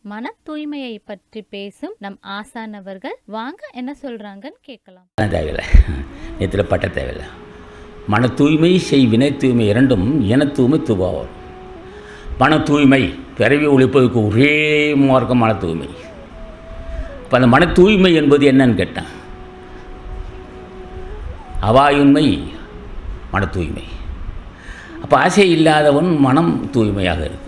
மன தூய்மையை பற்றி பேசும் நம் ஆசான் அவர்கள் வாங்க என்ன சொல்றாங்கன்னு கேட்கலாம் பணம் தேவையில்லை நேற்றில் பட்ட தேவையில்லை மன தூய்மை செய் வினை தூய்மை இரண்டும் இன தூய்மை துபாவம் மன தூய்மை பிறவி ஒழிப்பதற்கு ஒரே மார்க்கம் மன தூய்மை அப்போ அந்த மன தூய்மை என்பது என்னன்னு கேட்டேன் அவாயுண்மை மன தூய்மை அப்போ ஆசை இல்லாதவன் மனம் தூய்மையாக இருக்கும்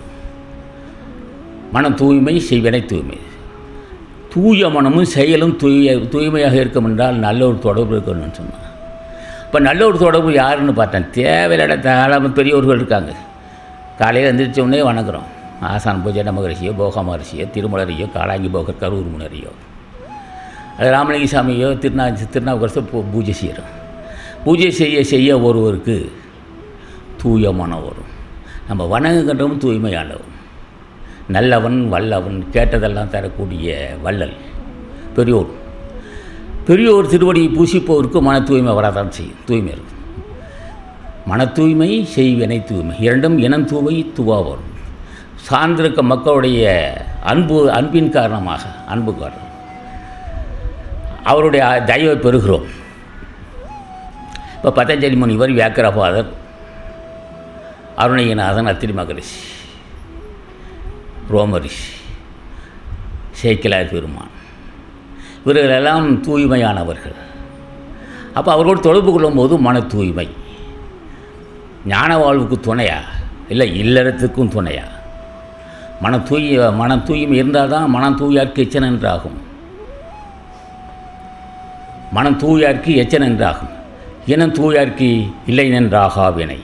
மன தூய்மை செய்வினை தூய்மை தூய மனமும் செயலும் தூய தூய்மையாக இருக்கும் என்றால் நல்ல ஒரு தொடர்பு இருக்கணும்னு சொன்னான் இப்போ நல்ல ஒரு தொடர்பு யாருன்னு பார்த்தேன் தேவையில்லாத தாராளமாக பெரியவர்கள் இருக்காங்க காலையில் எந்திரிச்ச உடனே வணங்குறோம் ஆசான் பூஜை மகரிஷியோ போக மகரிஷியோ திருமலரையோ காளாங்கி போகர் கரூர் முனரையோ அது ராமலிங்க சாமியோ திருநா திருநாவுக்கரசோ பூ- பூஜை செய்கிறோம் பூஜை செய்ய செய்ய ஒருவருக்கு தூய மனம் வரும் நம்ம வணங்குகின்றவன் தூய்மையானவன் நல்லவன் வல்லவன் கேட்டதெல்லாம் தரக்கூடிய வள்ளல் பெரியோர் பெரியோர் திருவடியை பூசிப்போருக்கு மன தூய்மை வராதான் செய்யும் தூய்மை இருக்கும் மன தூய்மை செய்வினை தூய்மை இரண்டும் இனம் தூவை துவா வரும் சார்ந்திருக்க மக்களுடைய அன்பு அன்பின் காரணமாக அன்பு காரணம் அவருடைய தயவை பெறுகிறோம் இப்போ பதஞ்சலி முனிவர் வியாக்கிரபாதர் அருணகிநாதன் அத்திரி மகரிஷி ரோமரிஷி சேக்கிலார் பெருமான் இவர்களெல்லாம் தூய்மையானவர்கள் அப்போ அவர்களோடு தொடர்பு கொள்ளும்போது மன தூய்மை ஞான வாழ்வுக்கு துணையா இல்லை இல்லறத்துக்கும் துணையா மன தூய மன தூய்மை இருந்தால் தான் மனம் தூயார்க்கு எச்சன் என்றாகும் மனம் தூயார்க்கு எச்சன் என்றாகும் இனம் தூயார்க்கு இல்லை என்றாகா வினை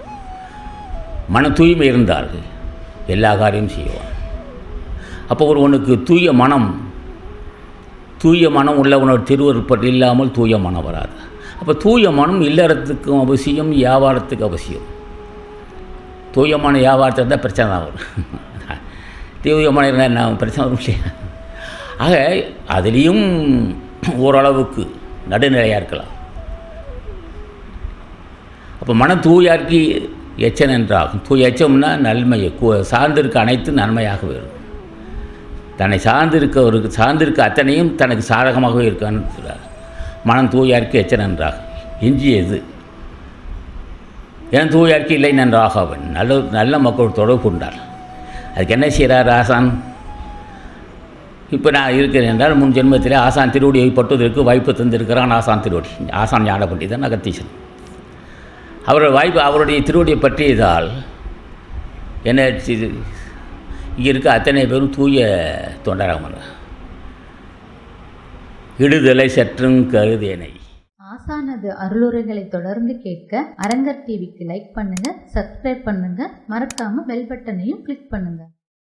மன தூய்மை இருந்தால் எல்லா காரியம் செய்வான் அப்போ ஒருவனுக்கு தூய மனம் தூய மனம் உள்ளவனோட திருவருப்பட்டு இல்லாமல் தூய மனம் வராது அப்போ தூய மனம் இல்லறத்துக்கும் அவசியம் வியாபாரத்துக்கு அவசியம் தூய மனம் வியாபாரத்தை இருந்தால் பிரச்சனை தான் வரும் தூய மனம் இருந்தால் என்ன பிரச்சனை வரும் இல்லையா ஆக அதுலேயும் ஓரளவுக்கு நடுநிலையாக இருக்கலாம் அப்போ மன தூயார்க்கு எச்சன் என்றாகும் தூய எச்சம்னா நன்மையை கு- சார்ந்திருக்க அனைத்து நன்மையாக வரும் தன்னை சார்ந்திருக்கவருக்கு சார்ந்திருக்க அத்தனையும் தனக்கு சாதகமாகவே இருக்கான்னு சொல்றார் மனம் தூயார்க்கு எச்சன் என்றாகும் எஞ்சியது ஏன் தூயார்க்கு இல்லை நன்றாக அவன் நல்ல நல்ல மக்கள் தொடர்பு கொண்டார் அதுக்கு என்ன செய்கிறார் ஆசான் இப்போ நான் இருக்கிறேன் என்றால் முன் ஜென்மத்திலே ஆசான் திருவடியை பட்டுவதற்கு வாய்ப்பு தந்திருக்கிறான் ஆசான் திருவடி ஆசான் ஞான பண்டிதன் அகத்தீசன் அவரோட வாய்ப்பு அவருடைய திருவடியை பற்றியதால் என்ன இது இங்கே இருக்க அத்தனை பேரும் தூய தொண்டராமன் இடுதலை சற்றும் கருதேனை ஆசானது அருளுரைகளை தொடர்ந்து கேட்க அரங்கர் டிவிக்கு லைக் பண்ணுங்க சப்ஸ்கிரைப் பண்ணுங்க மறக்காம பெல் பட்டனையும் கிளிக் பண்ணுங்க